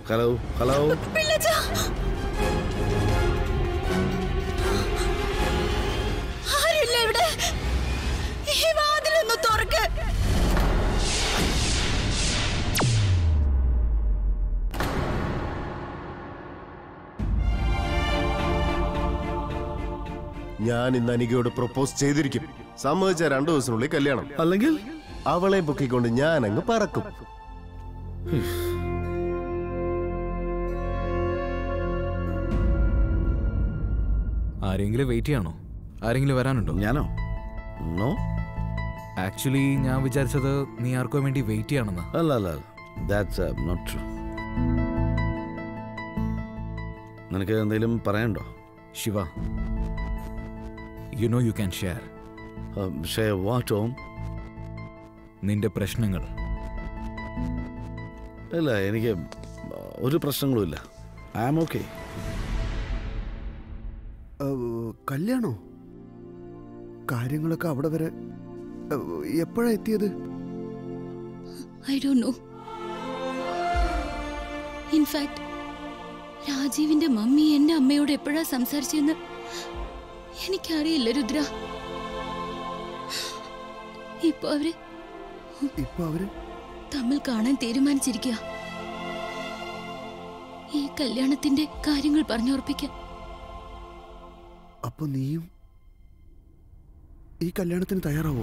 Hello hello പിള്ളച്ചാ ആരുമില്ല ഇവിടെ ഈ വാതിലൊന്ന് തുറക്ക് ഞാൻ ഇന്ന് അനികയോട് പ്രപ്പോസ് ചെയ്തിരിക്കും സമ്മതിച്ച രണ്ടു ദിവസത്തിനുള്ളിൽ കല്യാണം അല്ലെങ്കിൽ അവളെ പൊക്കിക്കൊണ്ട് ഞാൻ അങ്ങ് പറക്കും ആരെങ്കിലും വെയിറ്റ് ചെയ്യണോ ആരെങ്കിലും വരാനുണ്ടോ ഞാനോ നോ ആക്ച്വലി ഞാൻ വിചാരിച്ചത് നീ ആർക്കോ വേണ്ടി വെയിറ്റ് ചെയ്യണമെന്ന് അല്ല അല്ല ദാറ്റ്സ് നോട്ട് ട്രൂ നിനക്ക് എന്തെങ്കിലും പറയാനുണ്ടോ Shiva you know you can share ഷേ വാട്ട് ഓം നിന്റെ പ്രശ്നങ്ങൾ ഇല്ല എനിക്ക് ഒരു പ്രശ്നങ്ങളും ഇല്ല ഐ ആം ഓക്കെ കല്യാണോ കാര്യങ്ങളൊക്കെ അവിടെ വരെ എപ്പോഴാ എത്തിയത് ഐ ഡോണ്ട് നോ ഇൻഫാക്ട് രാജീവിന്റെ മമ്മി എന്റെ അമ്മയോട് എപ്പോഴാ സംസാരിച്ചെന്ന് എനിക്കറിയില്ല രുദ്ര ഇപ്പൊ അവര് ഇപ്പൊ അവര് തമ്മിൽ കാണാൻ തീരുമാനിച്ചിരിക്കുക ഈ കല്യാണത്തിന്റെ കാര്യങ്ങൾ പറഞ്ഞുറപ്പിക്കാൻ അപ്പൊ നീയും ഈ കല്യാണത്തിന് തയ്യാറാവോ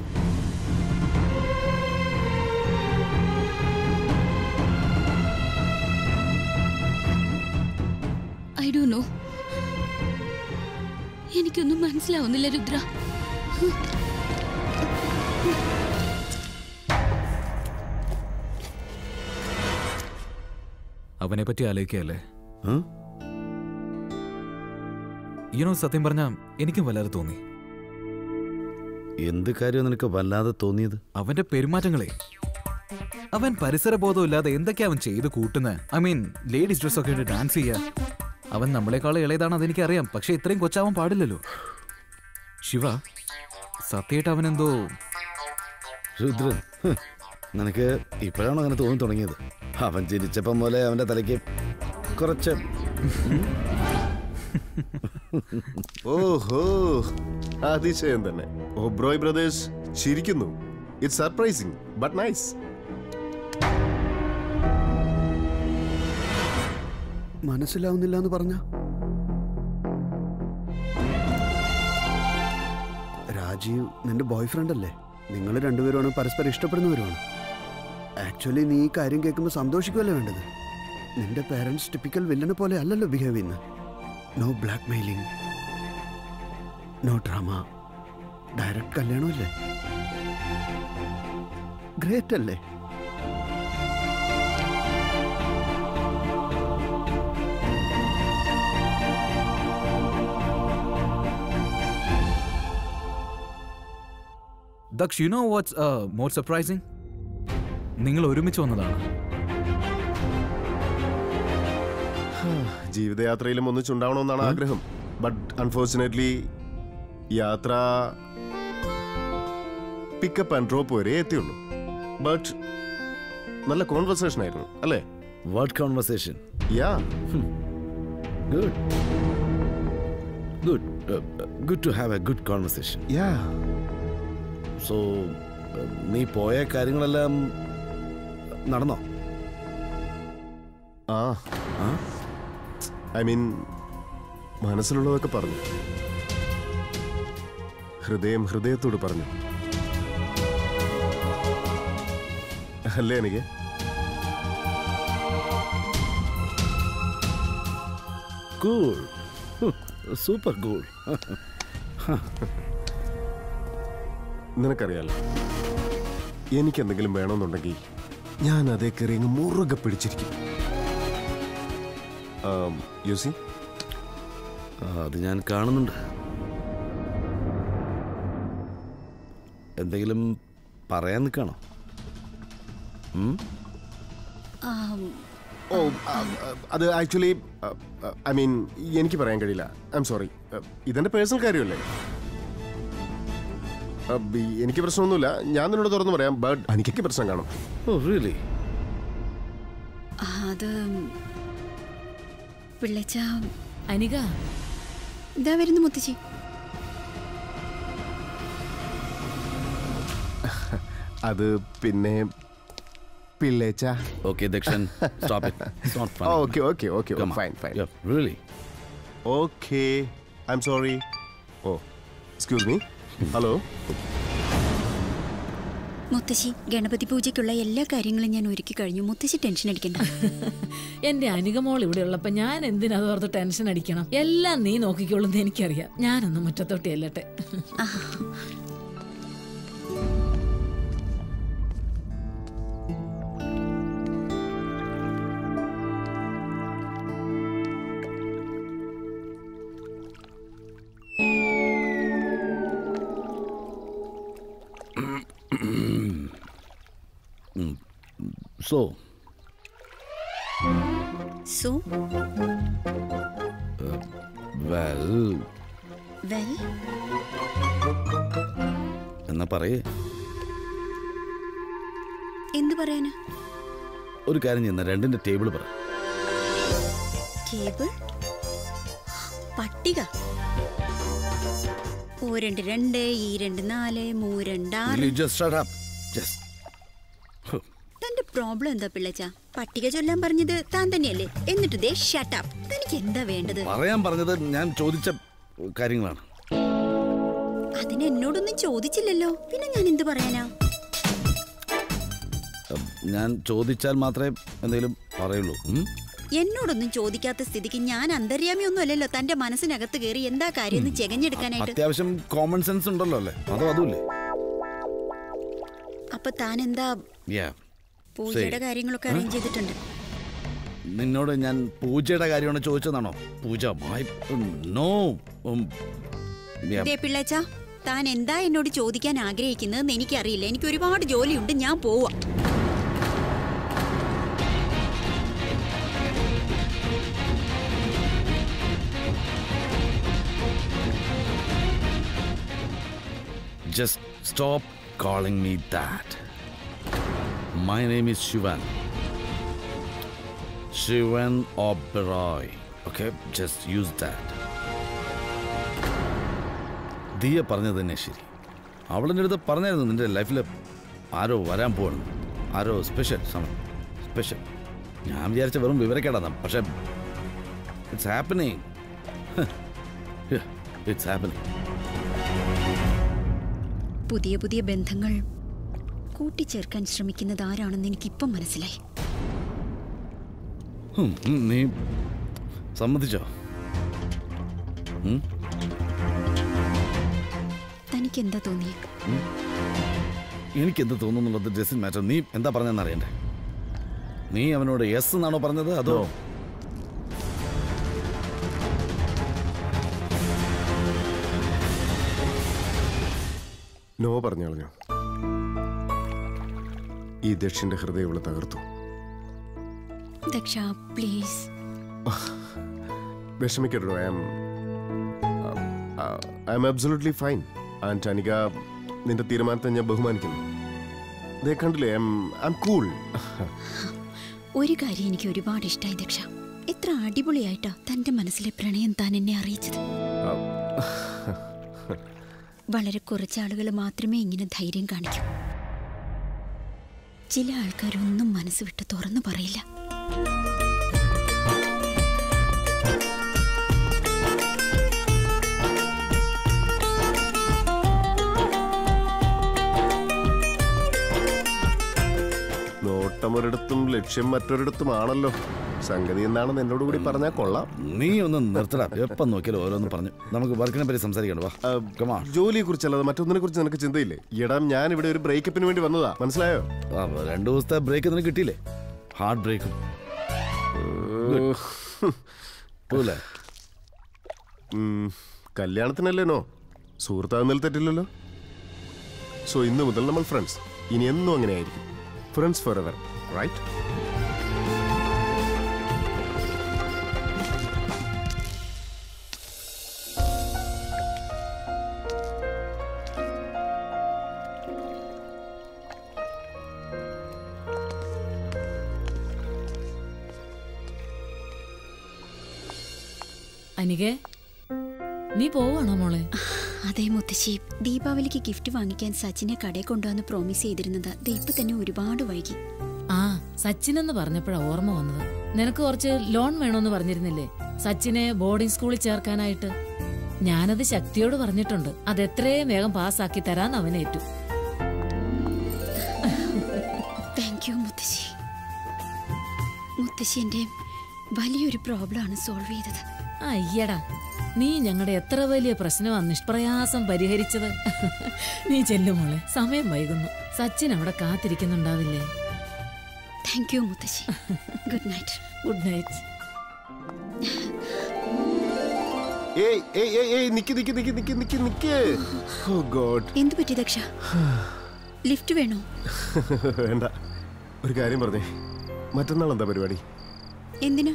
ഐ ഡോ നോ എനിക്കൊന്നും മനസ്സിലാവുന്നില്ല രുദ്ര അവനെ പറ്റി ആലോചിക്കല്ലേ ഉം? യുനോ സത്യം പറഞ്ഞ എനിക്കും വല്ലാതെ തോന്നി എന്ത് കാര്യം നിനക്ക് വല്ലാതെ തോന്നിയത് അവന്റെ പെരുമാറ്റങ്ങളെ അവൻ പരിസരബോധം ഇല്ലാതെ എന്തൊക്കെയാ അവൻ ചെയ്ത് കൂട്ടുന്നത് ഐ മീൻ ലേഡീസ് ഡ്രസ് ഒക്കെ ഇട്ട് ഡാൻസ് ചെയ്യാ അവൻ നമ്മളെക്കാൾ ഇളയതാണ് അതെനിക്കറിയാം പക്ഷെ ഇത്രയും കൊച്ചാവാൻ പാടില്ലല്ലോ ശിവ സത്യമായിട്ട് അവനെന്തോ രുദ്രൻ ഹ്, നിനക്ക് ഇപ്പോഴാണോ അങ്ങനെ തോന്നി തുടങ്ങിയത് അവൻ ജനിച്ചപ്പം പോലെ അവന്റെ തലയ്ക്ക് കുറച്ച് ഓഹോ അതിശയം തന്നെ ഒബ്രോയ് ബ്രദേഴ്സ് ചിരിക്കുന്നു ഇറ്റ്സ് സർപ്രൈസിങ് ബട്ട് നൈസ് മനസ്സിലാവുന്നില്ല എന്ന് പറഞ്ഞ രാജീവ് നിന്റെ ബോയ് ഫ്രണ്ട് അല്ലേ നിങ്ങൾ രണ്ടുപേരുമാണ് പരസ്പരം ഇഷ്ടപ്പെടുന്നവരുമാണ് ആക്ച്വലി നീ ഈ കാര്യം കേൾക്കുമ്പോൾ സന്തോഷിക്കുമല്ലേ വേണ്ടത് നിന്റെ പേരൻസ് ടിപ്പിക്കൽ വില്ലനെ പോലെ അല്ലല്ലോ ബിഹേവ് ചെയ്യുന്നത് no blackmailing no drama direct കല്യാണമല്ലേ ഗ്രേറ്റ് അല്ലേ Daksh you know what's more surprising നിങ്ങൾ ഒരുമിച്ച് വന്നതാണ് ജീവിതയാത്രയിലും ഒന്നിച്ചുണ്ടാവണമെന്നാണ് ആഗ്രഹം ബട്ട് അൺഫോർച്ചുനേറ്റ്ലി യാത്ര പിക്കപ്പ് ആൻഡ് ഡ്രോപ്പ് വരെ എത്തിയുള്ളൂ ബട്ട് നല്ല കോൺവെർസേഷൻ ആയിരുന്നു അല്ലേ what conversation ya good good good to have a good conversation ya so നീ പോയ കാര്യങ്ങളെല്ലാം നടന്നോ ആ ആ ഐ മീൻ മനസ്സിലുള്ളതൊക്കെ പറഞ്ഞു ഹൃദയം ഹൃദയത്തോട് പറഞ്ഞു അല്ലേ എനിക്ക് കൂൾ സൂപ്പർ കൂൾ നിനക്കറിയാലോ എനിക്കെന്തെങ്കിലും വേണമെന്നുണ്ടെങ്കിൽ ഞാൻ അതേ കയറി അങ്ങ് മുറുകെ പിടിച്ചിരിക്കും യൂസി അത് ഞാൻ കാണുന്നുണ്ട് എന്തെങ്കിലും പറയാൻ നിൽക്കണോ ഓ ആ, ആ, അത് ആക്ച്വലി ഐ മീൻ എനിക്ക് പറയാൻ കഴിയില്ല ഐ എം സോറി ഇതെന്റെ പേഴ്സണൽ കാര്യമല്ലേ ആ, ബി- എനിക്ക് പ്രശ്നമൊന്നുമില്ല ഞാൻ നിന്നോട് തുറന്നു പറയാം ബട്ട് എനിക്കൊക്കെ പ്രശ്നം കാണും ഓ റിയലി അത് പിള്ളച്ച അനിക ഇതാ വരുന്നു മുത്തശ്ശി അത് പിന്നെ പിള്ളേച്ച Okay, Dikshan, stop it. It's not funny. Okay okay okay Come on. Fine fine Yeah, really? Okay I'm sorry oh excuse me hello മുത്തശ്ശി ഗണപതി പൂജയ്ക്കുള്ള എല്ലാ കാര്യങ്ങളും ഞാൻ ഒരുക്കി കഴിഞ്ഞു മുത്തശ്ശി ടെൻഷൻ അടിക്കണ്ട എന്റെ അനികമോൾ ഇവിടെ ഉള്ളപ്പോ ഞാൻ എന്തിനാ അതോർത്ത് ടെൻഷൻ അടിക്കണം എല്ലാം നീ നോക്കിക്കോളുന്ന് എനിക്കറിയാം ഞാനൊന്ന് മുറ്റത്തോട്ട് ചെല്ലട്ടെ So, സോ well, വെൽ എന്നാ പറയേ എന്ത് പറയാനാ ഒരു കാര്യം ചെയ്യുന്ന രണ്ടിന്റെ ടേബിൾ പറ ടേബിൾ പട്ടിക ഓ രണ്ട് രണ്ട് ഈ രണ്ട് നാല് മൂ രണ്ട് ആറ് Will you just shut up? Just. തന്റെ പ്രോബ്ലം എന്താ പിള്ളച്ച പട്ടിക ചൊല്ലാൻ പറഞ്ഞത് താൻ തന്നെയല്ലേ എന്നിട്ട് ദേ ഷട്ടപ്പ് തനിക്ക് എന്താ വേണ്ടത് പറയാൻ പറഞ്ഞത് ഞാൻ ചോദിച്ച കാര്യങ്ങളാണ് അതിന് എന്നോടൊന്നും ചോദിച്ചില്ലല്ലോ പിന്നെ ഞാൻ എന്ത് പറയാനാ ഉം, ഞാൻ ചോദിച്ചാൽ മാത്രമേ എന്തെങ്കിലും പറയുള്ളൂ ഉം? എന്നോടൊന്നും ചോദിക്കാത്ത സ്ഥിതിക്ക് ഞാൻ അന്തര്യാമിയൊന്നും അല്ലല്ലോ തന്റെ മനസ്സിനകത്ത് കയറി എന്താ കാര്യം എന്ന് ചെകഞ്ഞെടുക്കാനായിട്ട് അത്യാവശ്യം കോമൺ സെൻസ് ഉണ്ടല്ലോ അല്ലേ അതോ അതുമില്ലേ അപ്പൊ താൻ എന്താ Yeah. പൂജയുടെ Say. കാര്യങ്ങളൊക്കെ അറേഞ്ച് ചെയ്തിട്ടുണ്ട് നിന്നോട് ഞാൻ പൂജയുടെ കാര്യമാണ് ചോദിച്ചതാണോ പൂജ നോ ദേ പിള്ളേച്ച താൻ എന്താ എന്നോട് ചോദിക്കാൻ ആഗ്രഹിക്കുന്നതെന്ന് എനിക്കറിയില്ല എനിക്ക് ഒരുപാട് ജോലിയുണ്ട് ഞാൻ പോവാ Just stop calling me that. My name is Shivan. Shivan Oberoi. Okay, just use that. Diya പറഞ്ഞത് തന്നെ ശരി അവളെൻ്റെ അടുത്ത് പറഞ്ഞായിരുന്നു നിന്റെ ലൈഫിൽ ആരോ വരാൻ പോകണം ആരോ സ്പെഷ്യൽ സമയം സ്പെഷ്യൽ ഞാൻ വിചാരിച്ച വെറും വിവരക്കേടാണ് പക്ഷേ ഇറ്റ്സ് ഹാപ്പനിങ് ഇറ്റ്സ് ഹാപ്പനിങ് പുതിയ പുതിയ ബന്ധങ്ങൾ കൂട്ടിച്ചേർക്കാൻ ശ്രമിക്കുന്നത് ആരാണെന്ന് എനിക്കിപ്പം മനസ്സിലായി ഉം, ഉം, നീ സമ്മതിച്ചോ ഉം? തനിക്ക് എന്താ തോന്നിയ എനിക്കെന്ത് തോന്നുന്നുള്ളത് ഡസൻ മാറ്റർ നീ എന്താ പറഞ്ഞതെന്ന് അറിയണ്ടേ നീ അവനോട് യെസ് എന്നാണോ പറഞ്ഞത് അതോ നോ പറഞ്ഞു കളഞ്ഞു ഈ ദക്ഷിന്റെ ഹൃദയം ഇവളെ തകർത്തു ദക്ഷ പ്ലീസ് വിഷമിക്കട്ടോ I am I am absolutely fine and Anika നിന്റെ തീരുമാനത്തെ ഞാൻ ബഹുമാനിക്കുന്നു ദേ കണ്ടില്ലേ ഐ ആം കൂൾ ഒരു കാര്യം എനിക്ക് ഒരുപാട് ഇഷ്ടമായി ദക്ഷ എത്ര അടിപൊളിയായിട്ടാ തന്റെ മനസ്സിലെ പ്രണയം താൻ എന്നെ അറിയിച്ചത് വളരെ കുറച്ച് ആളുകൾ മാത്രമേ ഇങ്ങനെ ധൈര്യം കാണിക്കൂ ചില ആൾക്കാരൊന്നും മനസ്സ് വിട്ട് തുറന്നു പറയില്ല നോട്ടം ഒരിടത്തും ലക്ഷ്യം മറ്റൊരിടത്തുമാണല്ലോ സംഗതി എന്താണെന്ന് എന്നോട് കൂടി പറഞ്ഞാൽ കൊള്ളാം നീ ഒന്ന് നിർത്തടാ എപ്പം നോക്കിയാലും ഓരോന്ന് പറഞ്ഞു നമുക്ക് വർക്കിനെ പറ്റി സംസാരിക്കണ്ട വാ കമാ ജോലിയെ കുറിച്ചല്ലാതെ മറ്റൊന്നിനെ കുറിച്ച് നിനക്ക് ചിന്തയില്ലേ ഇടാം ഞാൻ ഇവിടെ ഒരു ബ്രേക്കപ്പിന് വേണ്ടി വന്നതാ മനസ്സിലായോ രണ്ടു ദിവസത്തെ ബ്രേക്ക് നിനക്ക് കിട്ടിയില്ലേ ഹാർട്ട് ബ്രേക്കും പോലെ ഉം, കല്യാണത്തിനല്ലേ നോ സുഹൃത്താകുന്നതിൽ തെറ്റില്ലല്ലോ സോ ഇന്ന് മുതൽ നമ്മൾ ഫ്രണ്ട്സ് ഇനി എന്നും അങ്ങനെ ആയിരിക്കും ഫ്രണ്ട്സ് ഫോർ എവർ റൈറ്റ് അനികേ നീ പോവാണോ മോളെ അതേ മുത്തശ്ശി ദീപാവലിക്ക് ഗിഫ്റ്റ് വാങ്ങിക്കാൻ സച്ചിനെ കടയിൽ കൊണ്ടുവന്ന് പ്രോമിസ് ചെയ്തിരുന്നത് ദേ ഇപ്പൊ തന്നെ ഒരുപാട് വൈകി ആ സച്ചിൻ എന്ന് പറഞ്ഞപ്പോഴാ ഓർമ്മ വന്നത് നിനക്ക് കുറച്ച് ലോൺ വേണോന്ന് പറഞ്ഞിരുന്നില്ലേ സച്ചിനെ ബോർഡിംഗ് സ്കൂളിൽ ചേർക്കാനായിട്ട് ഞാനത് ശക്തിയോട് പറഞ്ഞിട്ടുണ്ട് അത് എത്രയും വേഗം പാസ്സാക്കി തരാൻ അവൻ ഏറ്റു താങ്ക് യു മുത്തശ്ശി മുത്തശ്ശി എന്റെ വലിയൊരു പ്രോബ്ലമാണ് സോൾവ് ചെയ്തത് അയ്യടാ നീ ഞങ്ങളുടെ എത്ര വലിയ പ്രശ്നമാണ് നിഷ്പ്രയാസം പരിഹരിച്ചത് നീ ചെല്ലു മോളെ സമയം വൈകുന്നു സച്ചിൻ അവിടെ കാത്തിരിക്കുന്നുണ്ടാവില്ലേ താങ്ക് യു മുത്തശ്ശി ഗുഡ് നൈറ്റ് ഗുഡ് നൈറ്റ് ഏയ് ഏയ് ഏയ് ഏയ് നിക്ക് നിക്ക് നിക്ക് നിക്ക് നിക്ക് നിക്ക് ഓ ഗോഡ് എന്തു പറ്റി ദക്ഷ ലിഫ്റ്റ് വേണോ വേണ്ട ഒരു കാര്യം പറഞ്ഞേ മറ്റന്നാൾ എന്താ പരിപാടി എന്തിനാ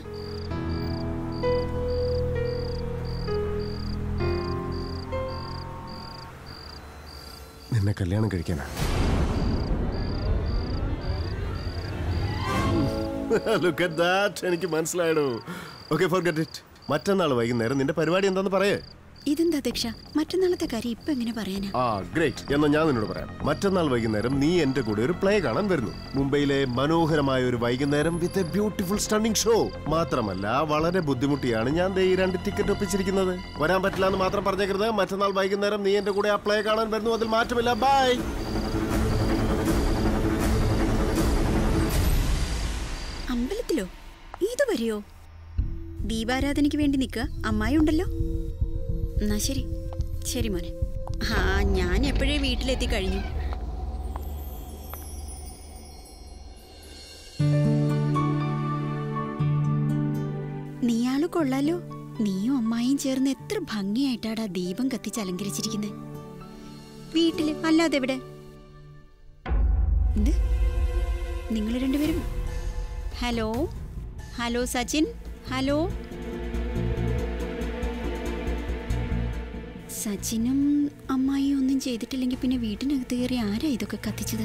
നിന്നെ കല്യാണം കഴിക്കാനാ ലുക്ക് അറ്റ് ദാറ്റ് എനിക്ക് മനസ്സിലായടോ ഓക്കെ ഫോർഗെറ്റ് ഇറ്റ് മറ്റന്നാൾ വൈകുന്നേരം നിന്റെ പരിപാടി എന്താന്ന് പറയേ ഇതെന്താ ദക്ഷ മറ്റന്നാളത്തെ കാര്യം ഇപ്പൊ എങ്ങനെ പറയാനാ ആ ഗ്രേറ്റ് എന്നാ ഞാൻ നിന്നോട് പറയാം മറ്റന്നാൾ വൈകുന്നേരം നീ എന്റെ കൂടെ ഒരു പ്ലേ കാണാൻ വരുന്നു മുംബൈയിലെ മനോഹരമായ ഒരു വൈകുന്നേരം with a beautiful stunning show മാത്രമല്ല വളരെ ബുദ്ധിമുട്ടിയാണ് ഞാൻ ദേ ഈ രണ്ട് ടിക്കറ്റ് ഒപ്പിച്ചിരിക്കുന്നത് വരാൻ പറ്റില്ല എന്ന് മാത്രം പറഞ്ഞേക്കരുത് മറ്റന്നാൾ വൈകുന്നേരം നീ എന്റെ കൂടെ ആ പ്ലേ കാണാൻ വരുന്നു അതിൽ മാറ്റമില്ല ബൈ അമ്പലത്തിലോ ഇതുവരെയോ ദീപാരാധനയ്ക്ക് വേണ്ടി നിൽക്കുക അമ്മായി ഉണ്ടല്ലോ എന്നാ ശരി ശരി മോനെ ആ ഞാൻ എപ്പോഴേ വീട്ടിലെത്തി കഴിഞ്ഞു നീയാള് കൊള്ളാലോ നീയും അമ്മായിയും ചേർന്ന് എത്ര ഭംഗിയായിട്ടാടാ ദീപം കത്തിച്ച് അലങ്കരിച്ചിരിക്കുന്നത് വീട്ടില് അല്ലാതെ എവിടെ എന്ത് നിങ്ങൾ രണ്ടുപേരും ഹലോ ഹലോ സച്ചിൻ ഹലോ സച്ചിനും അമ്മായിയും ഒന്നും ചെയ്തിട്ടില്ലെങ്കിൽ പിന്നെ വീട്ടിനകത്ത് കയറി ആരാ ഇതൊക്കെ കത്തിച്ചത്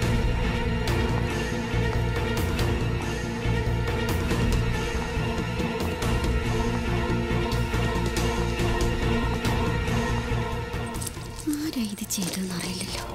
ആരാ ഇത് ചെയ്തതെന്ന് അറിയില്ലല്ലോ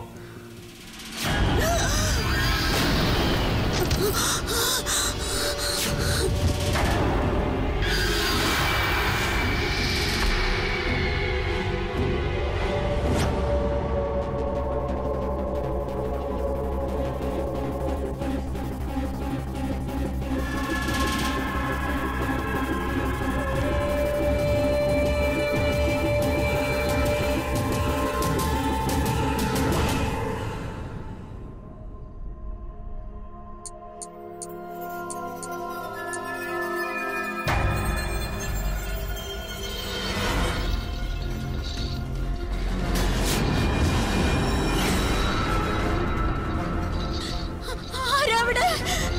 ആരവിടെ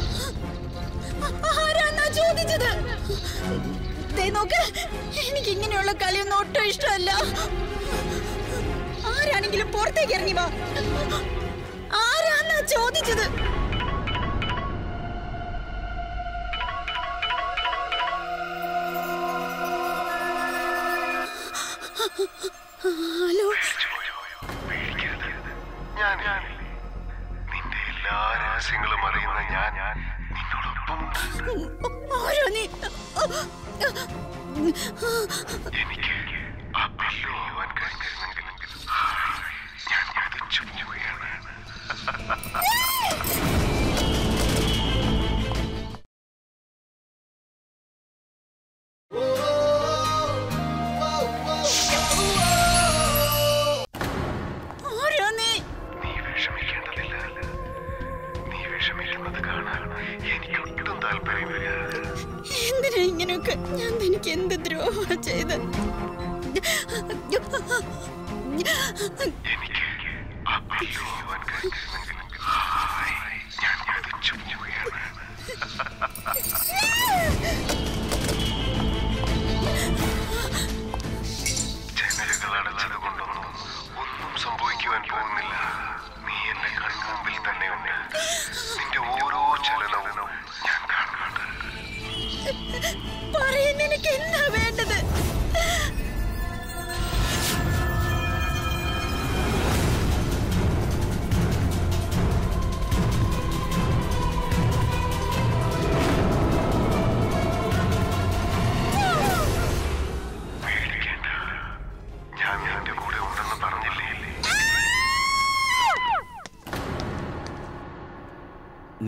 ആരാന്നാ ചോദിച്ചത് ദേ നോക്ക് എനിക്ക് ഇങ്ങനെയുള്ള കളിയൊന്നും ഒട്ടും ഇഷ്ടമല്ല ആരാണെങ്കിലും പുറത്തേക്ക് ഇറങ്ങി വാ ആരാന്നാ ചോദിച്ചത് ഹലോ നിന്റെ എല്ലാ രഹസ്യങ്ങളും അറിയുന്ന ഞാൻ നിന്നോടൊപ്പമുണ്ട് ആരാ നീ എനിക്ക് ആ ബില്ല് വാങ്ങുവാൻ കഴിഞ്ഞിരുന്നെങ്കിൽ ഞാൻ മതിച്ചു പോവുകയാണ് ആരാ നീ നീ വിഷമിക്കേണ്ടതില്ല നീ വിഷമിക്കുന്നത് കാണാൻ എനിക്ക് ഒട്ടും താല്പര്യമില്ല എന്തിനാ ഇങ്ങനെയൊക്കെ ഞാൻ എനിക്ക് എന്ത് ദ്രോഹ ചെയ്ത് എനിക്ക് ആ ബില്ല് വാങ്ങുവാൻ കഴിഞ്ഞിരുന്നെങ്കിൽ ഞാൻ മതിച്ചു പോവുകയാണ് ജനലുകൾ അടച്ചത് കൊണ്ടൊന്നും ഒന്നും സംഭവിക്കുവാൻ പോകുന്നില്ല നീ എന്റെ കൺമുമ്പിൽ തന്നെയുണ്ട് നിന്റെ ഓരോ ചലനവും ഞാൻ കാണുന്നുണ്ട് പറയുന്ന എനിക്ക് എന്താ വേണ്ടത്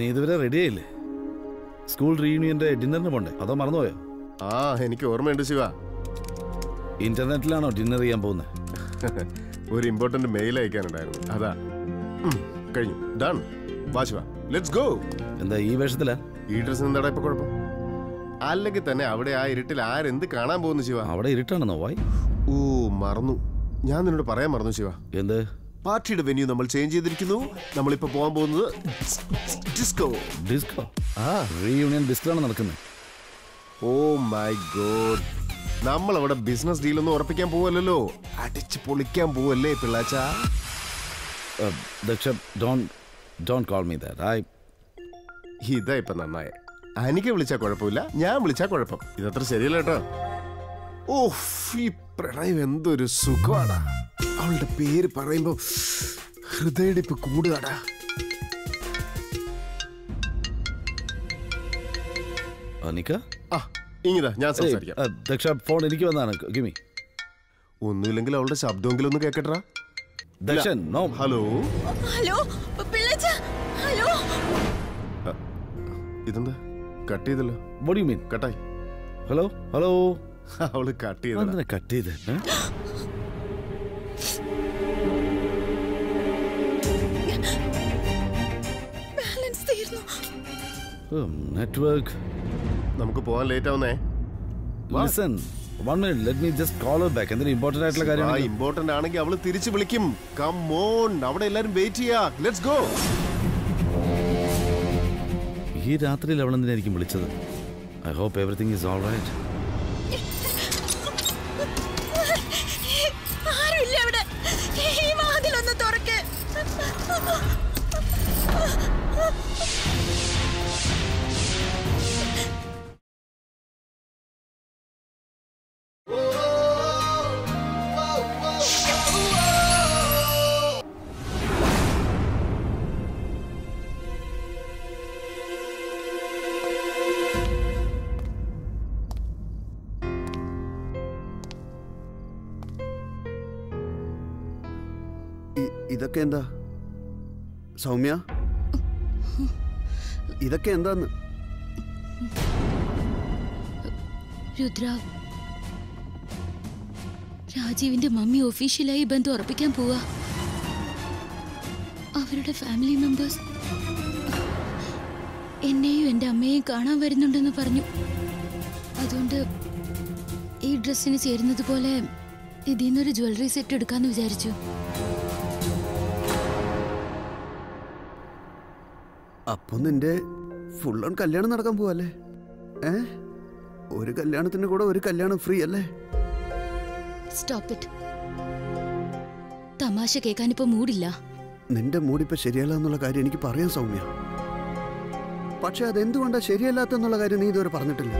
നീ ഇതുവരെ റെഡി ആയില്ലേ സ്കൂൾ റീയൂണിയന്റെ ഡിന്നറിന് പോണ്ടേ അതോ മറന്നുപോയോ ആ എനിക്ക് ഓർമ്മയുണ്ട് ശിവ ഇന്റർനെറ്റിലാണോ ഡിന്നർ ചെയ്യാൻ പോകുന്നത് ഒരു ഇമ്പോർട്ടന്റ് മെയിൽ അയക്കാനുണ്ടായിരുന്നു അതാ ഉം, കഴിഞ്ഞു ഡൺ വാ ശിവ ലെറ്റ്സ് ഗോ എന്താ ഈ വേഷത്തിലാ ഈ ഡ്രസ്സിന് എന്താടാ ഇപ്പൊ കുഴപ്പം അല്ലെങ്കിൽ തന്നെ അവിടെ ആ ഇരുട്ടിൽ ആരെന്ത് കാണാൻ പോകുന്നു ശിവ അവിടെ ഇരുട്ടാണെന്നോ വായി ഓ മറന്നു ഞാൻ നിന്നോട് പറയാൻ മറന്നു ശിവ എന്ത് പാർട്ടിയുടെ വെന്യൂ നമ്മൾ ചേഞ്ച് ചെയ്തിരിക്കുന്നു നമ്മളിപ്പോ പോകാൻ പോകുന്നത് ഡിസ്കോ ഡിസ്കോ ആ റീയൂണിയൻ ഡിസ്കോ നടക്കുന്നത് ഓ മൈ ഗോഡ് നമ്മൾ അവിടെ ബിസിനസ് ഡീൽ ഒന്നും ഉറപ്പിക്കാൻ പോവല്ലോ അടിച്ച് പൊളിക്കാൻ പോവല്ലേ പിള്ളാച്ച Daksha don't don't call me that I ഇതാ ഇപ്പൊ നന്നായ എനിക്ക് വിളിച്ചാ കുഴപ്പമില്ല ഞാൻ വിളിച്ചാ കുഴപ്പം ഇതത്ര ശരിയല്ല കേട്ടോ ഓഫ് ഈ പ്രണയം എന്തൊരു സുഖമാടാ അവളുടെ പേര് പറയുമ്പോ ഹൃദയടിപ്പ് കൂടുകടാ നിക്ക ആ ഇങ്ങിതാ ഞാൻ സംസാരിക്കാം ദക്ഷ ഫോൺ എനിക്ക് വന്നാണ് ഗിമി ഒന്നുമില്ലെങ്കിൽ അവളുടെ ശബ്ദമെങ്കിലും ഒന്ന് കേക്കട്ടാ ദക്ഷൻ നോ ഹലോ ഹലോ പിള്ളച്ച ഹലോ ഇതെന്താ കട്ട് ചെയ്തല്ലോ വോട്ട് യു മീൻ കട്ടായി ഹലോ ഹലോ അവള് കട്ട് ചെയ്തടാ എന്തിനാ കട്ട് ചെയ്ത് ബാലൻസ് തീർന്നു നെറ്റ്വർക്ക് നമുക്ക് പോകാൻ ലേറ്റ് ആവുന്നേ listen one minute let me just call back എന്തെങ്കിലും ഇമ്പോർട്ടന്റ് ആയിട്ടുള്ള ആ കാര്യമാണ് ഇമ്പോർട്ടന്റ് ആണെങ്കിൽ അവള് തിരിച്ചു വിളിക്കും കം ഓൺ അവിടെ എല്ലാരും വെയിറ്റ് ചെയ്യാ ലെറ്റ്സ് ഗോ ഈ രാത്രിയിൽ അവൾ എന്തിനായിരിക്കും വിളിച്ചത് I hope everything is all right ആരുമില്ല അവിടെ ഈ വാതിലൊന്ന് തുറക്ക് ഇ- ഇതൊക്കെ എന്താ സൗമ്യ ഇതൊക്കെ എന്താന്ന് രുദ്ര രാജീവിന്റെ മമ്മി ഒഫീഷ്യലായി ബന്ധം ഉറപ്പിക്കാൻ പോവാ അവരുടെ ഫാമിലി മെമ്പേഴ്സ് എന്നെയും എൻ്റെ അമ്മയെയും കാണാൻ വരുന്നുണ്ടെന്ന് പറഞ്ഞു അതുകൊണ്ട് ഈ ഡ്രസ്സിന് ചേരുന്നത് പോലെ ഇതിൽ നിന്നൊരു ജ്വല്ലറി സെറ്റ് എടുക്കാന്ന് വിചാരിച്ചു അപ്പൊ നിന്റെ ഫുൾ ഓൺ കല്യാണം നടക്കാൻ പോവല്ലേ ഏ ഒരു കല്യാണത്തിന്റെ കൂടെ ഒരു കല്യാണം ഫ്രീ അല്ലേ സ്റ്റോപ്പ് ഇറ്റ് തമാശ കേൾക്കാനിപ്പോ മൂടില്ല നിന്റെ മൂടിപ്പോ ശരിയല്ല എന്നുള്ള കാര്യം എനിക്ക് പറയാൻ സൗമ്യ പക്ഷെ അതെന്തുകൊണ്ടാ ശരിയല്ലാത്തെന്നുള്ള കാര്യം നീ ഇതുവരെ പറഞ്ഞിട്ടില്ല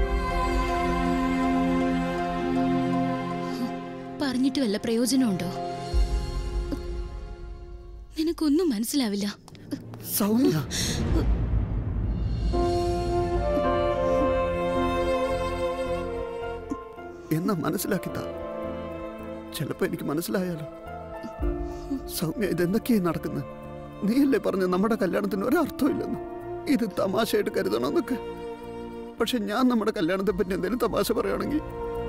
പറഞ്ഞിട്ട് വല്ല പ്രയോജനമുണ്ടോ നിനക്കൊന്നും മനസ്സിലാവില്ല സൗമ്യ എന്നാ മനസ്സിലാക്കിത്താ ചിലപ്പോ എനിക്ക് മനസ്സിലായാലോ സൗമ്യ ഇതെന്തൊക്കെയായി നടക്കുന്നത് നീയല്ലേ പറഞ്ഞ നമ്മുടെ കല്യാണത്തിന് ഒരർത്ഥമില്ലെന്ന് ഇത് തമാശയായിട്ട് കരുതണമെന്നൊക്കെ പക്ഷെ ഞാൻ നമ്മുടെ കല്യാണത്തെ പറ്റി എന്തെങ്കിലും തമാശ പറയുകയാണെങ്കിൽ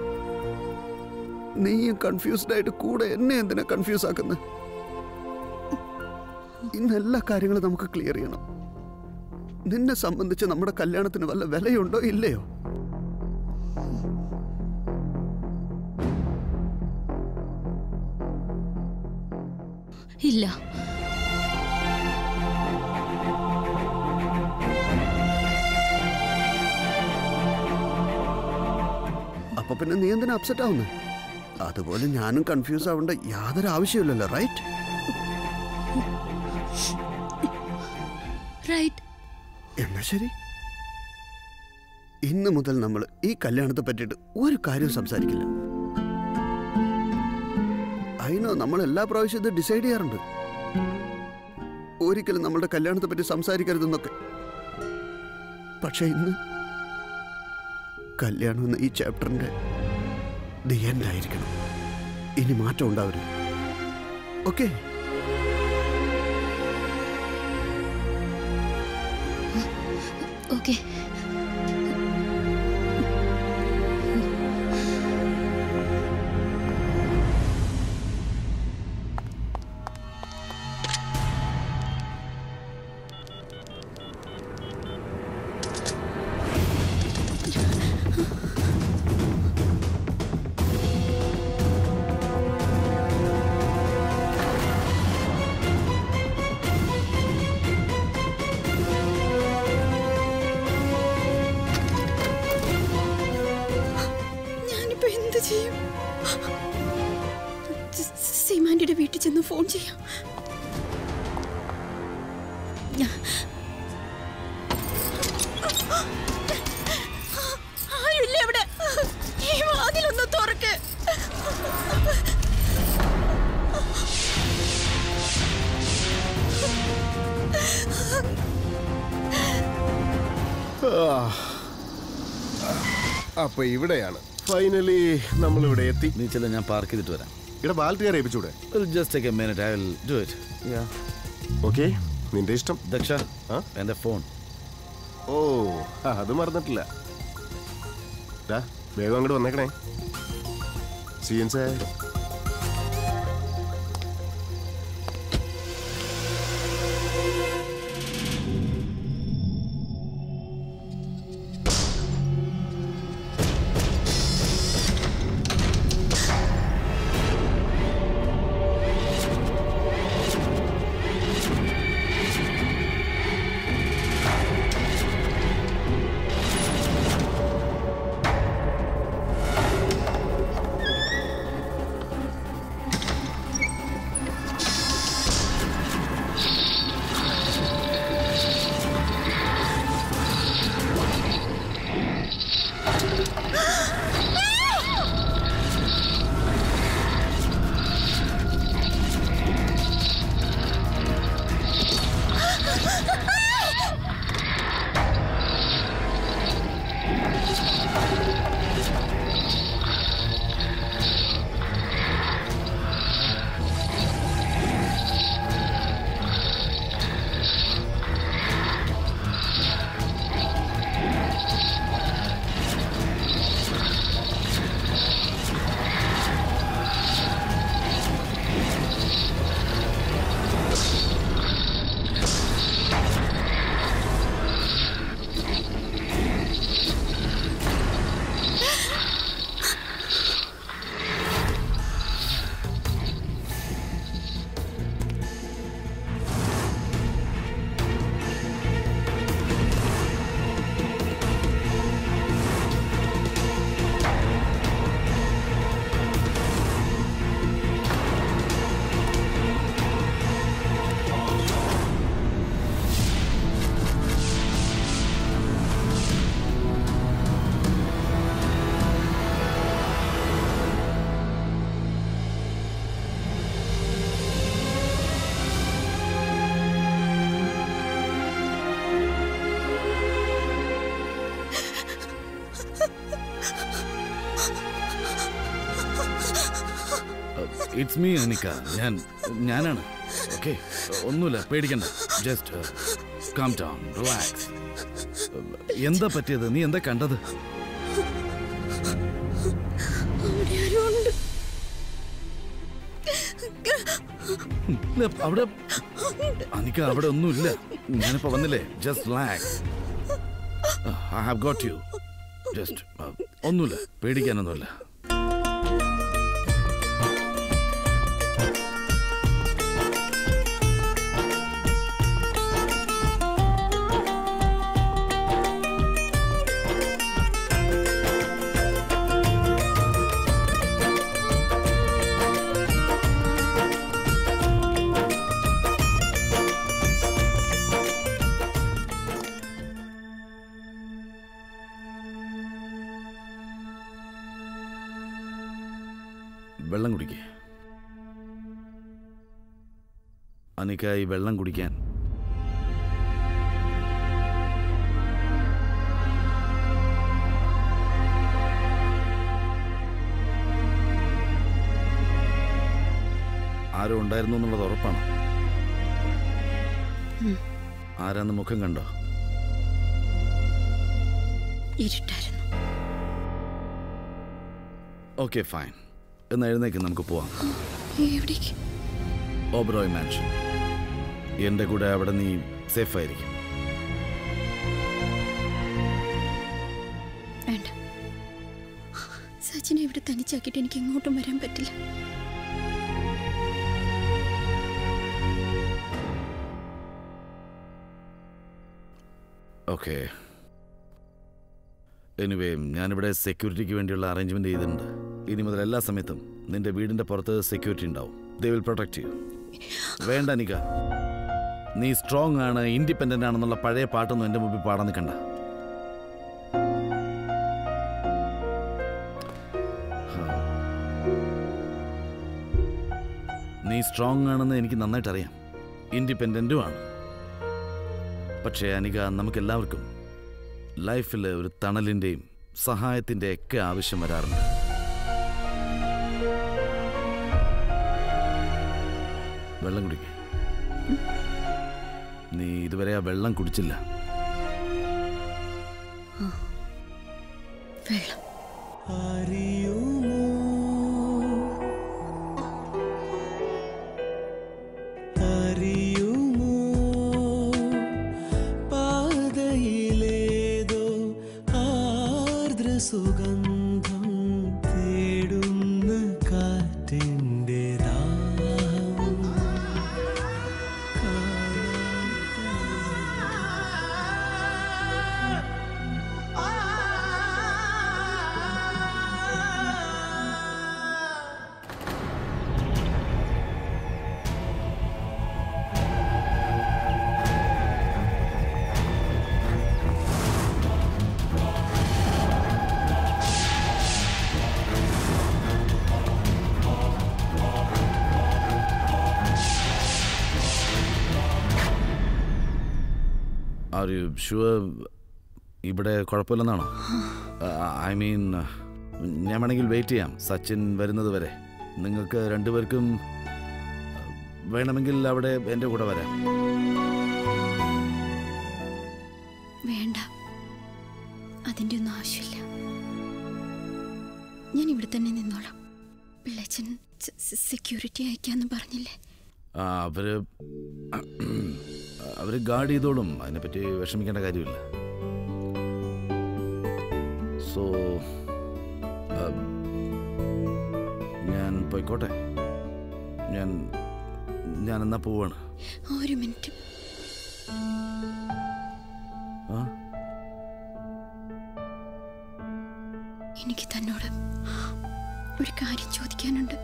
നീയും കൺഫ്യൂസ്ഡ് ആയിട്ട് കൂടെ എന്നെ എന്തിനാ കൺഫ്യൂസ് ആക്കുന്നത് ഇന്ന് എല്ലാ കാര്യങ്ങളും നമുക്ക് ക്ലിയർ ചെയ്യണം നിന്നെ സംബന്ധിച്ച് നമ്മുടെ കല്യാണത്തിന് വല്ല വിലയുണ്ടോ ഇല്ലയോ ഇല്ല അപ്പൊ പിന്നെ നീ എന്തിനാ അപ്സെറ്റ് ആവുന്നത് അതുപോലെ ഞാനും കൺഫ്യൂസ് ആവേണ്ട യാതൊരു ആവശ്യമില്ലല്ലോ റൈറ്റ് റൈറ്റ് എന്നാ ശരി ഇന്ന് മുതൽ നമ്മൾ ഈ കല്യാണത്തെ പറ്റിയിട്ട് ഒരു കാര്യവും സംസാരിക്കില്ല അതിനോ നമ്മൾ എല്ലാ പ്രാവശ്യവും ഇത് ഡിസൈഡ് ചെയ്യാറുണ്ട് ഒരിക്കലും നമ്മളുടെ കല്യാണത്തെ പറ്റി സംസാരിക്കരുതെന്നൊക്കെ പക്ഷെ ഇന്ന് കല്യാണം എന്ന ഈ ചാപ്റ്ററിന്റെ ദി എൻഡ് ആയിരിക്കണം ഇനി മാറ്റം ഉണ്ടാവരുത് ഓക്കെ ഓക്കെ ഞാനിപ്പോ എന്ത് ചെയ്യും സ- സീമാന്റിയുടെ വീട്ടിൽ ചെന്ന് ഫോൺ ചെയ്യാം ഞാ- ആരുമില്ലേ അവിടെ ഈ വാതിലൊന്ന് തുറക്ക് അപ്പൊ ഇവിടെയാണ് ഫൈനലി നമ്മൾ ഇവിടെ എത്തി നീ ചെല്ല ഞാൻ പാർക്ക് ചെയ്തിട്ട് വരാം ഇവിടെ ബാൽറ്റിയാർ ഏൽപ്പിച്ചൂടെ just take a minute I will do it okay നിന്റെ ഇഷ്ടം ദക്ഷ ആ? എൻ്റെ ഫോൺ ഓ ആ, അത് മറന്നിട്ടില്ല ദാ, വേഗം അങ്ങോട്ട് വന്നേക്കണേ സീൻസേ ഇറ്റ്സ് മീ അനിക്ക ഞാൻ ഞാനാണ് ഓക്കെ ഒന്നുമില്ല പേടിക്കണ്ട ജസ്റ്റ് കം ഡൗൺ റിലാക്സ് എന്താ പറ്റിയത് നീ എന്താ കണ്ടത് അവിടെ ആരോ ഉണ്ട് ഇല്ല, അവിടെ അനിക്ക അവിടെ ഒന്നുമില്ല ഞാനിപ്പോ വന്നില്ലേ just relax I have got you just ഒന്നുമില്ല പേടിക്കാനൊന്നുമില്ല വെള്ളം കുടിക്കേ അനിക്ക ഈ വെള്ളം കുടിക്കാൻ ആരോ ഉണ്ടായിരുന്നു എന്നുള്ളത് ഉറപ്പാണ് ആരാന്ന് മുഖം കണ്ടോ ഇരുട്ടായിരുന്നു ഓക്കെ ഫൈൻ എന്ന് എഴുന്നേക്ക് നമുക്ക് പോവാം എവിടേക്ക് ഓബ്രോയ് മാൻഷൻ എൻ്റെ കൂടെ അവിടെ നീ സേഫ് ആയിരിക്കും വേണ്ട സച്ചിനെ ഇവിടെ തനിച്ചാക്കിയിട്ട് എനിക്ക് എങ്ങോട്ടും വരാൻ പറ്റില്ല ഓക്കെ എനിവേ ഞാനിവിടെ സെക്യൂരിറ്റിക്ക് വേണ്ടിയുള്ള അറേഞ്ച്മെന്റ് ചെയ്തിട്ടുണ്ട് ഇനി മുതൽ എല്ലാ സമയത്തും നിന്റെ വീടിന്റെ പുറത്ത് സെക്യൂരിറ്റി ഉണ്ടാവും ദേ വിൽ പ്രൊട്ടക്ട് യു വേണ്ട നിക നീ സ്ട്രോങ് ആണ് ഇൻഡിപെൻഡന്റ് ആണെന്നുള്ള പഴയ പാട്ടൊന്നും എൻ്റെ മുമ്പിൽ പാടാൻ നിൽക്കണ്ട നീ സ്ട്രോങ് ആണെന്ന് എനിക്ക് നന്നായിട്ട് അറിയാം ഇൻഡിപെൻഡൻറ്റും ആണ് പക്ഷേ അനിക നമുക്കെല്ലാവർക്കും ലൈഫിൽ ഒരു തണലിൻ്റെയും സഹായത്തിൻ്റെ ഒക്കെ ആവശ്യം വരാറുണ്ട് വെള്ളം കുടിക്ക നീ ഇതുവരെ ആ വെള്ളം കുടിച്ചില്ല വെള്ളം അറിയുമോ പാതയിലേതോ ആർദ്ര സുഗന്ധം തേടുന്ന കാറ്റിൻ്റെ ദാഹം ആർ യു ഷുവർ ഇവിടെ കുഴപ്പമില്ലെന്നാണോ ഐ മീൻ ഞാൻ വേണമെങ്കിൽ വെയിറ്റ് ചെയ്യാം സച്ചിൻ വരുന്നത് വരെ നിങ്ങൾക്ക് രണ്ടുപേർക്കും വേണമെങ്കിൽ അവിടെ എൻ്റെ കൂടെ വരാം വേണ്ട അതിൻ്റെ ഒന്നും ആവശ്യമില്ല ഞാൻ ഇവിടെ തന്നെ നിന്നോളാം പിള്ളച്ചൻ സെക്യൂരിറ്റി അയക്കാന്ന് പറഞ്ഞില്ലേ ആ, അവര് അവര് ഗാർഡ് ചെയ്തോളും അതിനെപ്പറ്റി വിഷമിക്കേണ്ട കാര്യമില്ല സോ ഞാൻ പോയിക്കോട്ടെ ഞാൻ ഞാൻ എന്നാ പോവാണ് ഒരു മിനിറ്റ് ആ എനിക്ക് തന്നോട് ഒരു കാര്യം ചോദിക്കാനുണ്ട്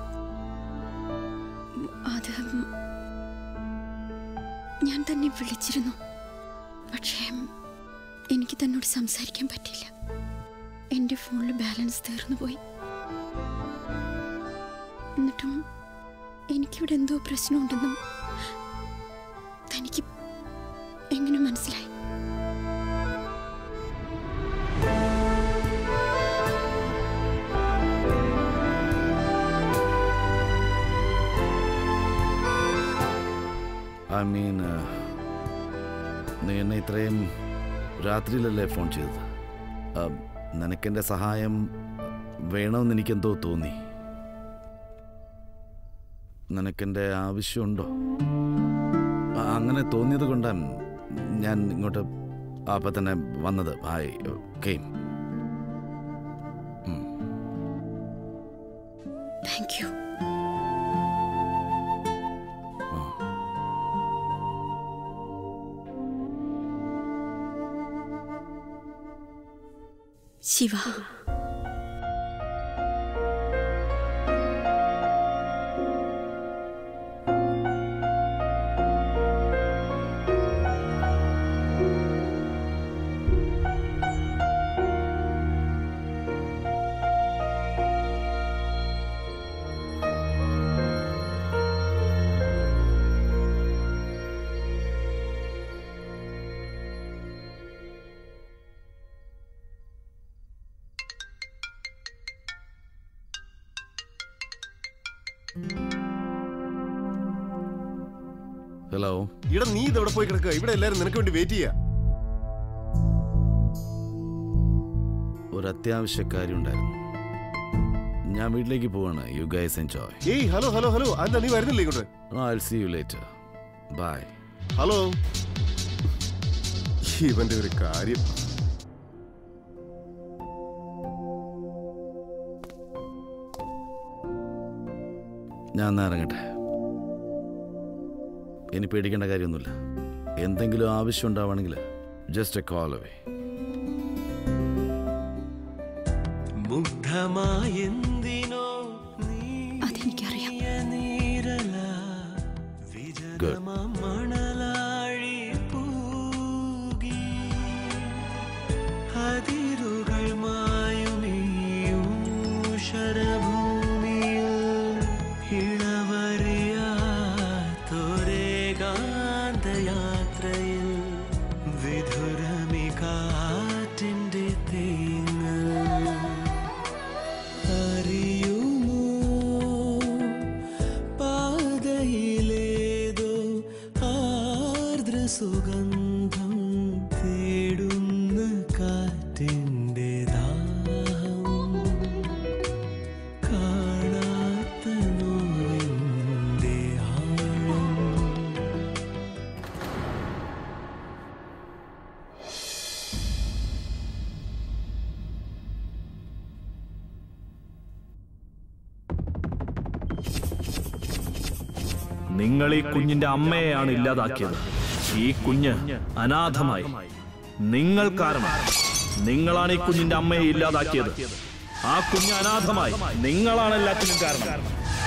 അത് ഞാൻ തന്നെ വിളിച്ചിരുന്നു പക്ഷേ എനിക്ക് തന്നോട് സംസാരിക്കാൻ പറ്റില്ല എൻ്റെ ഫോണിൽ ബാലൻസ് തീർന്നു പോയി എന്നിട്ടും എനിക്കിവിടെ എന്തോ പ്രശ്നമുണ്ടെന്നും തനിക്ക് എങ്ങനെ മനസ്സിലായി ഐ മീൻ നീ എന്നെ ഇത്രയും രാത്രിയിലല്ലേ ഫോൺ ചെയ്തത് ആ, നിനക്കെൻ്റെ സഹായം വേണമെന്ന് എനിക്കെന്തോ തോന്നി നിനക്കെൻ്റെ ആവശ്യമുണ്ടോ ആ, അങ്ങനെ തോന്നിയത് കൊണ്ടാണ് ഞാൻ ഇങ്ങോട്ട് അപ്പം തന്നെ വന്നത് I came thank you Shiva hello ഇവിടെ നീ ഇതെവിടെ പോയി കിടക്കുക ഇവിടെ എല്ലാരും നിനക്ക് വേണ്ടി വെയിറ്റ് ചെയ്യാ ഒരു അത്യാവശ്യ കാര്യം ഉണ്ടായിരുന്നു ഞാൻ വീട്ടിലേക്ക് പോവാണ് യു ഗൈസ് എൻജോയ് ഏയ് ഹലോ ഹലോ ഹലോ എന്താ നീ വരുന്നില്ല ഇങ്ങോട്ട് I see you later bye hello ഇവന്റെ ഒരു കാര്യം ഞാൻ എന്നാ ഇറങ്ങട്ടെ ഇനി പേടിക്കേണ്ട കാര്യമൊന്നുമില്ല എന്തെങ്കിലും ആവശ്യം ഉണ്ടാവുകയാണെങ്കിൽ ജസ്റ്റ് എ കോൾ അവേ മുഗ്ധമായെന്തിനോ അതെനിക്കറിയാം നീരല Good. മണലാഴി പൂകി അതിരുകൾ മായുമീയും ശരഭൂമിയിൽ ഇളവറിയാത്തൊരേകാന്തയാത്രയിൽ വിധുരമി കാറ്റിൻ്റെ തേങ്ങൽ അറിയുമോ പാതയിലേതോ ആർദ്ര സുഗന്ധം തേടുന്ന കാറ്റിൻ്റെ ദാഹം കാണാത്ത നോവിൻ്റെ ആഴം നിങ്ങൾ ഈ കുഞ്ഞിന്റെ അമ്മയെയാണ് ഇല്ലാതാക്കിയത് ഈ കുഞ്ഞ് അനാഥമായി നിങ്ങൾ കാരണം നിങ്ങളാണ് ഈ കുഞ്ഞിന്റെ അമ്മയെ ഇല്ലാതാക്കിയത് ആ കുഞ്ഞ് അനാഥമായി നിങ്ങളാണ് എല്ലാത്തിനും കാരണം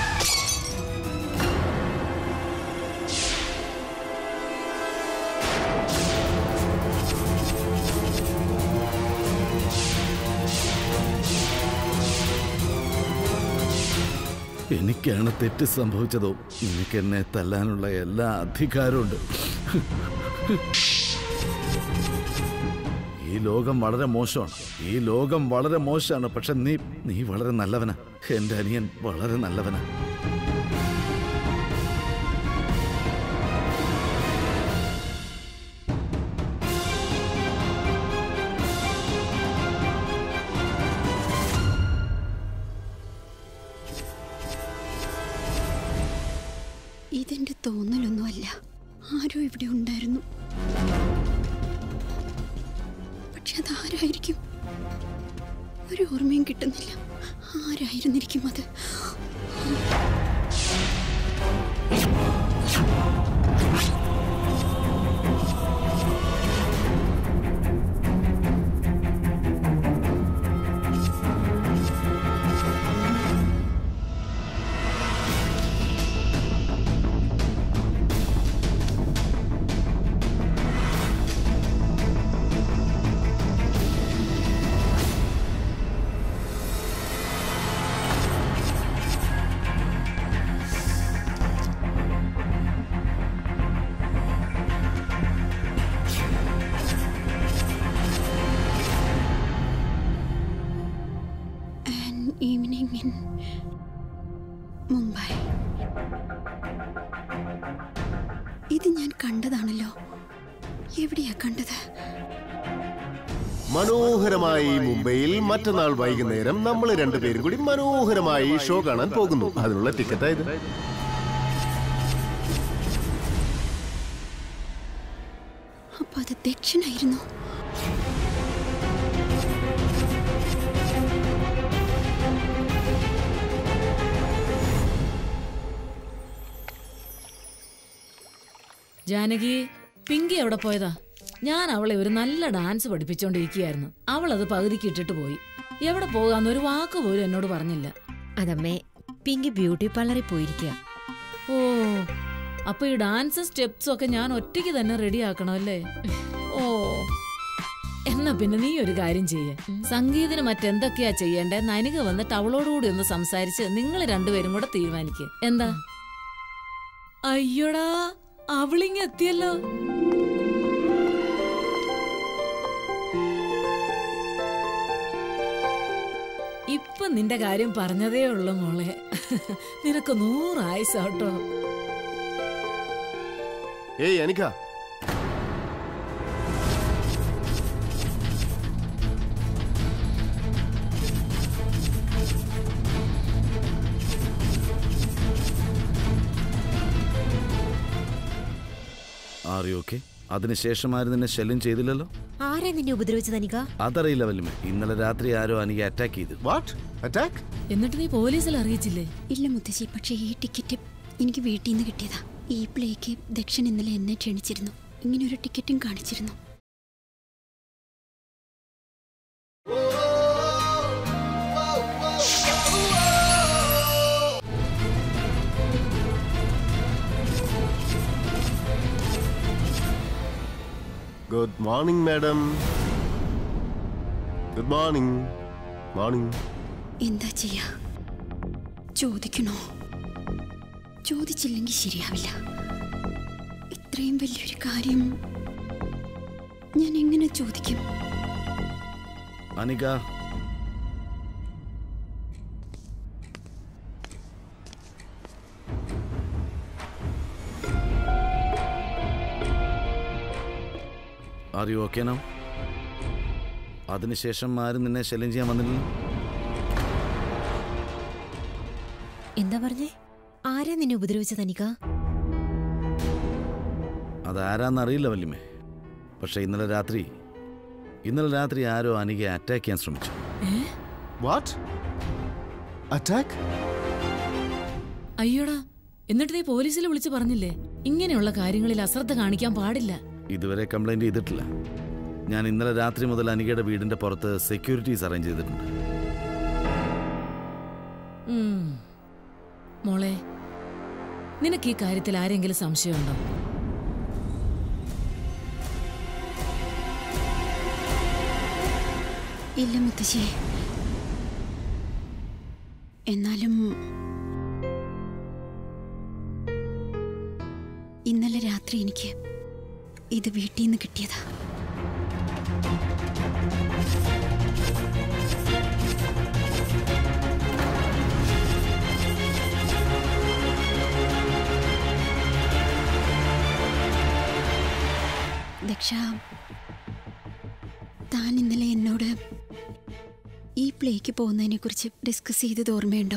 എനിക്കാണ് തെറ്റ് സംഭവിച്ചതോ എനിക്ക് എന്നെ തല്ലാനുള്ള എല്ലാ അധികാരമുണ്ട് ഈ ലോകം വളരെ മോശമാണ് ഈ ലോകം വളരെ മോശമാണ് പക്ഷെ നീ നീ വളരെ നല്ലവനാ എന്റെ അനിയൻ വളരെ നല്ലവനാ ഇതെന്റെ തോന്നലൊന്നുമല്ല ആരോ ഇവിടെ ഉണ്ടായിരുന്നു പക്ഷെ അതാരായിരിക്കും ഒരു ഓർമ്മയും കിട്ടുന്നില്ല ആരായിരുന്നിരിക്കും അത് An evening in മുംബൈ ഇത് ഞാൻ കണ്ടതാണല്ലോ എവിടെയാ കണ്ടത് മനോഹരമായി മുംബൈയിൽ മറ്റന്നാൾ വൈകുന്നേരം നമ്മൾ രണ്ടുപേരും കൂടി മനോഹരമായി ഷോ കാണാൻ പോകുന്നു അതിനുള്ള ടിക്കറ്റ് ഇത് അപ്പൊ അത് ദക്ഷിണായിരുന്നു ജാനകി പിങ്കി എവിടെ പോയതാ ഞാൻ അവളെ ഒരു നല്ല ഡാൻസ് പഠിപ്പിച്ചോണ്ടിരിക്കുകയായിരുന്നു അവൾ അത് പകുതിക്ക് ഇട്ടിട്ട് പോയി എവിടെ പോകാന്ന് ഒരു വാക്ക് പോലും എന്നോട് പറഞ്ഞില്ല അതമ്മേ പിങ്കി ബ്യൂട്ടി പാർലറിൽ പോയിരിക്കുക ഓ അപ്പൊ ഈ ഡാൻസും സ്റ്റെപ്സും ഒക്കെ ഞാൻ ഒറ്റയ്ക്ക് തന്നെ റെഡി ആക്കണമല്ലേ ഓ എന്നാ പിന്നെ നീ ഒരു കാര്യം ചെയ്യേ സംഗീതിന് മറ്റെന്തൊക്കെയാ ചെയ്യേണ്ടേ നനിക വന്നിട്ട് അവളോടുകൂടി ഒന്ന് സംസാരിച്ച് നിങ്ങൾ രണ്ടുപേരും കൂടെ തീരുമാനിക്കുക എന്താ അയ്യോടാ അവളിങ് എത്തിയല്ലോ ഇപ്പൊ നിന്റെ കാര്യം പറഞ്ഞതേ ഉള്ളു മോളെ നിനക്ക് നൂറായുസാട്ടോ ഏയ് അനിക്ക ആർ യു ഓക്കെ അതിനുശേഷം ആരും നിന്നെ ശല്യം ചെയ്തില്ലല്ലോ ആരാ നിന്നെ ഉപദ്രവിച്ചത് അനിക അതറിയില്ല വല്യമ്മ ഇന്നലെ രാത്രി ആരോ അനിക അറ്റാക്ക് ചെയ്തു വാട്ട് അറ്റാക്ക് എന്നിട്ട് നീ പോലീസിൽ അറിയിച്ചില്ലേ ഇല്ല മുത്തശ്ശി പക്ഷേ ഈ ടിക്കറ്റ് എനിക്ക് വീട്ടിൽ നിന്ന് കിട്ടിയതാ ഈ പ്ലേക്ക് ദക്ഷൻ ഇന്നലെ എന്നെ ക്ഷണിച്ചിരുന്നു ഇങ്ങനെ ഒരു ടിക്കറ്റും കാണിച്ചിരുന്നു good morning madam good morning morning എന്താ ചെയ്യാ ചോദിക്കണോ ചോദിച്ചില്ലെങ്കിൽ ശരിയാവില്ല ഇത്രയും വലിയൊരു കാര്യം ഞാൻ എങ്ങനെ ചോദിക്കും Anika are you okay no അതിനുശേഷം ആരും നിന്നെ ശല്യം ചെയ്യാൻ വന്നില്ല എന്താ പറഞ്ഞേ ആരാ നിന്നെ ഉപദ്രവിച്ചത് അനിക അതാരാന്നറിയില്ല വല്യമ്മേ പക്ഷെ ഇന്നലെ രാത്രി ഇന്നലെ രാത്രി ആരോ അനികയെ അറ്റാക്ക് ചെയ്യാൻ ശ്രമിച്ചു വാട്ട് അറ്റാക്ക് അയ്യോടാ എന്നിട്ട് നീ പോലീസിൽ വിളിച്ച് പറഞ്ഞില്ലേ ഇങ്ങനെയുള്ള കാര്യങ്ങളിൽ അശ്രദ്ധ കാണിക്കാൻ പാടില്ല ഇതുവരെ കംപ്ലൈന്റ് ചെയ്തിട്ടില്ല ഞാൻ ഇന്നലെ രാത്രി മുതൽ അനികയുടെ വീടിന്റെ പുറത്ത് സെക്യൂരിറ്റീസ് അറേഞ്ച് ചെയ്തിട്ടുണ്ട് ഉം. മോളെ നിനക്ക് ഈ കാര്യത്തിൽ ആരെങ്കിലും സംശയമുണ്ടോ ഇല്ല മുത്തശ്ശി എന്നാലും ഇന്നലെ രാത്രി എനിക്ക് ഇത് വീട്ടിൽ നിന്ന് കിട്ടിയതാ ദക്ഷ താൻ ഇന്നലെ എന്നോട് ഈ പ്ലേക്ക് പോകുന്നതിനെ കുറിച്ച് ഡിസ്കസ് ചെയ്തത് ഓർമ്മയുണ്ടോ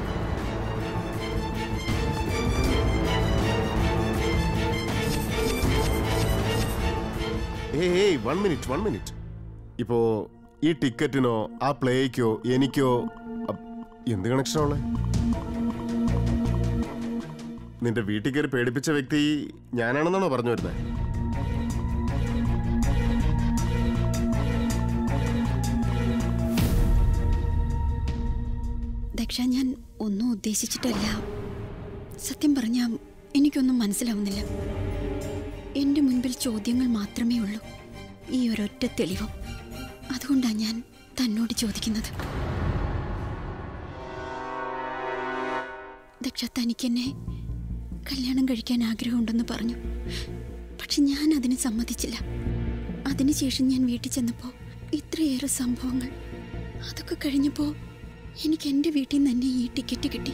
ഏയ് ഏയ് വൺ മിനിറ്റ് വൺ മിനിറ്റ് ഇപ്പോ ഈ ടിക്കറ്റിനോ ആ പ്ലേക്കോ എനിക്കോ അ- എന്ത് കണക്ഷനാണ് നിന്റെ വീട്ടിൽ കയറി പേടിപ്പിച്ച വ്യക്തി ഞാനാണെന്നാണോ പറഞ്ഞു വരുന്നത് ദക്ഷ ഞാൻ ഒന്നും ഉദ്ദേശിച്ചിട്ടല്ല സത്യം പറഞ്ഞാൽ എനിക്കൊന്നും മനസ്സിലാവുന്നില്ല എൻ്റെ മുൻപിൽ ചോദ്യങ്ങൾ മാത്രമേ ഉള്ളൂ ഈ ഒരൊറ്റ തെളിവും അതുകൊണ്ടാണ് ഞാൻ തന്നോട് ചോദിക്കുന്നത് ദക്ഷ തനിക്കെന്നെ കല്യാണം കഴിക്കാൻ ആഗ്രഹമുണ്ടെന്ന് പറഞ്ഞു പക്ഷെ ഞാൻ അതിന് സമ്മതിച്ചില്ല അതിനുശേഷം ഞാൻ വീട്ടിൽ ചെന്നപ്പോൾ ഇത്രയേറെ സംഭവങ്ങൾ അതൊക്കെ കഴിഞ്ഞപ്പോൾ എനിക്ക് എൻ്റെ വീട്ടിൽ നിന്ന് തന്നെ ഈ ടിക്കറ്റ് കിട്ടി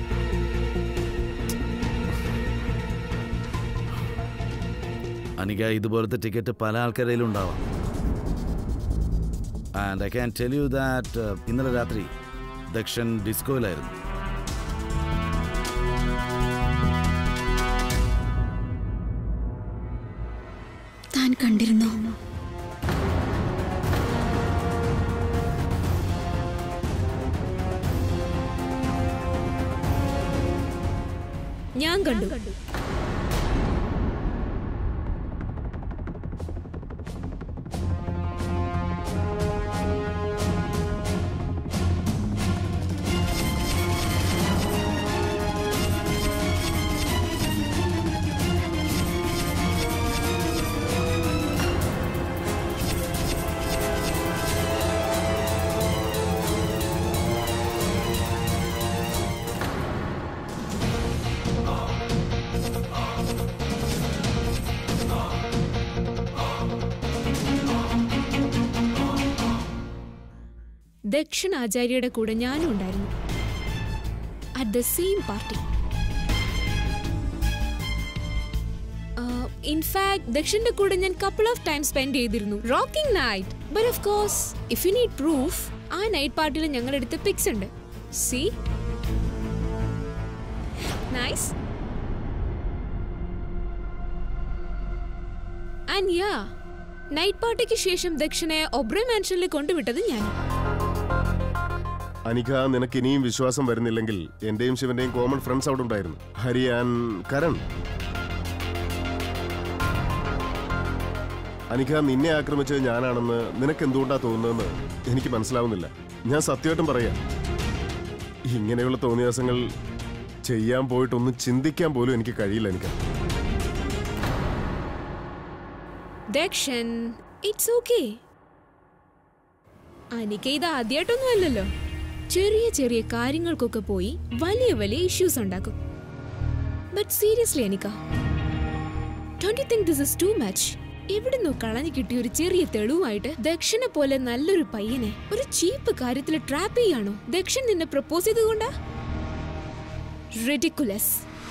അനിക ഇതുപോലത്തെ ടിക്കറ്റ് പല ആൾക്കാരിലും ഉണ്ടാവാം and I can tell you that ഇന്നലെ രാത്രി ദക്ഷൻ ഡിസ്കോയിലായിരുന്നു താൻ കണ്ടിരുന്നോ ഞാൻ കണ്ടു ദക്ഷിൺ ആചാര്യയുടെ കൂടെ ഞാനും ഉണ്ടായിരുന്നു at the same party in fact ദക്ഷിന്റെ കൂടെ ഞാൻ കപ്പിൾ ഓഫ് ടൈം സ്പെൻഡ് ചെയ്തിരുന്നു rocking night but of course if you need proof ആ നൈറ്റ് പാർട്ടിയിൽ ഞങ്ങളുടെ അടുത്ത് പിക്സ് ഉണ്ട് see nice and ya night പാർട്ടിക്ക് ശേഷം ദക്ഷനെ ഒബ്രെ മാൻഷനിൽ കൊണ്ടുവിട്ടത് ഞാൻ അനിക നിനക്ക് ഇനിയും വിശ്വാസം വരുന്നില്ലെങ്കിൽ എന്റെയും ശിവന്റെയും കോമൺ ഫ്രണ്ട്സ് അവിടെ ഉണ്ടായിരുന്നു ഹരി ആൻഡ് കരൺ അനിക നിന്നെ ആക്രമിച്ചത് ഞാനാണെന്ന് നിനക്ക് എന്തുകൊണ്ടാ തോന്നുന്നതെന്ന് എനിക്ക് മനസ്സിലാവുന്നില്ല ഞാൻ സത്യമായിട്ടും പറയാം ഇങ്ങനെയുള്ള തോന്നിയാസങ്ങൾ ചെയ്യാൻ പോയിട്ടൊന്നും ചിന്തിക്കാൻ പോലും എനിക്ക് കഴിയില്ല എനിക്ക് ദക്ഷൻ ഇറ്റ്സ് ഓക്കെ അനിക്ക് ഇത് ആദ്യമായിട്ടൊന്നും അല്ലല്ലോ ചെറിയ ചെറിയ കാര്യങ്ങൾക്കൊക്കെ പോയി വലിയ വലിയ ഇഷ്യൂസ് ഉണ്ടാക്കും but seriously Anika don't you think this is too much എവിടുന്നോ കളഞ്ഞു കിട്ടിയ ഒരു ചെറിയ തെളിവുമായിട്ട് ദക്ഷനെ പോലെ നല്ലൊരു പയ്യനെ ഒരു ചീപ്പ് കാര്യത്തിൽ ട്രാപ്പ് ചെയ്യാണോ ദക്ഷൻ നിന്നെ പ്രപ്പോസ് ചെയ്തുകൊണ്ടാ റെഡിക്കുലസ്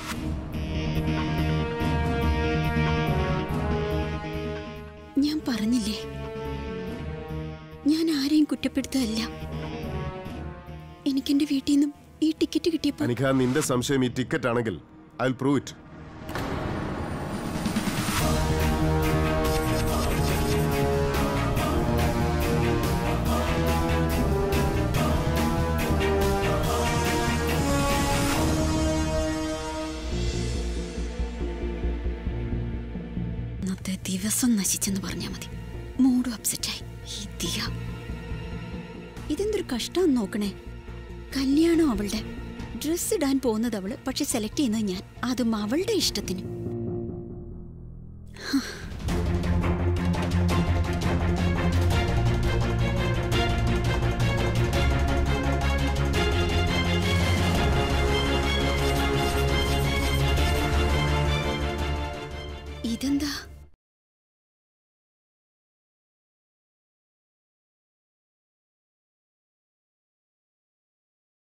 ഞാൻ പറഞ്ഞില്ലേ ഞാൻ ആരെയും കുറ്റപ്പെടുത്തതല്ല എനിക്കെന്റെ വീട്ടിൽ നിന്നും ഈ ടിക്കറ്റ് കിട്ടിയപ്പോ അനിക നിന്റെ സംശയം ഈ ടിക്കറ്റ് ആണെങ്കിൽ ഐ വിൽ പ്രൂവ് ഇറ്റ് ഇന്നത്തെ ദിവസം നശിച്ചെന്ന് പറഞ്ഞാൽ മതി മൂഡും അപ്സെറ്റായി ഈ ദിയ ഇതെന്തൊരു കഷ്ടം നോക്കണേ കല്യാണം അവളുടെ ഡ്രസ് ഇടാൻ പോകുന്നത് അവള് പക്ഷെ സെലക്ട് ചെയ്യുന്നത് ഞാൻ അതും അവളുടെ ഇഷ്ടത്തിന് ഇതെന്താ